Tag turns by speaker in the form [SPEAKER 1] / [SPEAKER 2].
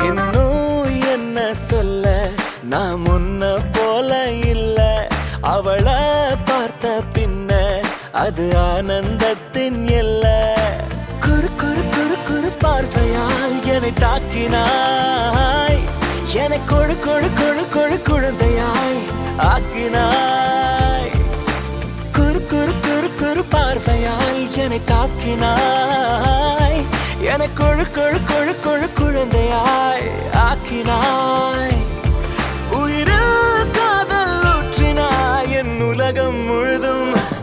[SPEAKER 1] இன்னும் என்ன சொல்ல நான் முன்ன போல இல்ல அவளை பார்த்த பின்ன அது ஆனந்தத்தின் எல்ல குறு குறு குறு குறு பார்வையால் என்னை தாக்கினாய் என்னை கொழு கொழு கொழு கொழு குழந்தையாய் ஆக்கினாய் குறு குறு குறு குறு பார்வையால் என்னை தாக்கினாய் என கொழு கொழு கொழு கொழு குழந்தையாய் ஆக்கினாய் உயிரில் காதல் ஊற்றினாய் என் உலகம் முழுதும்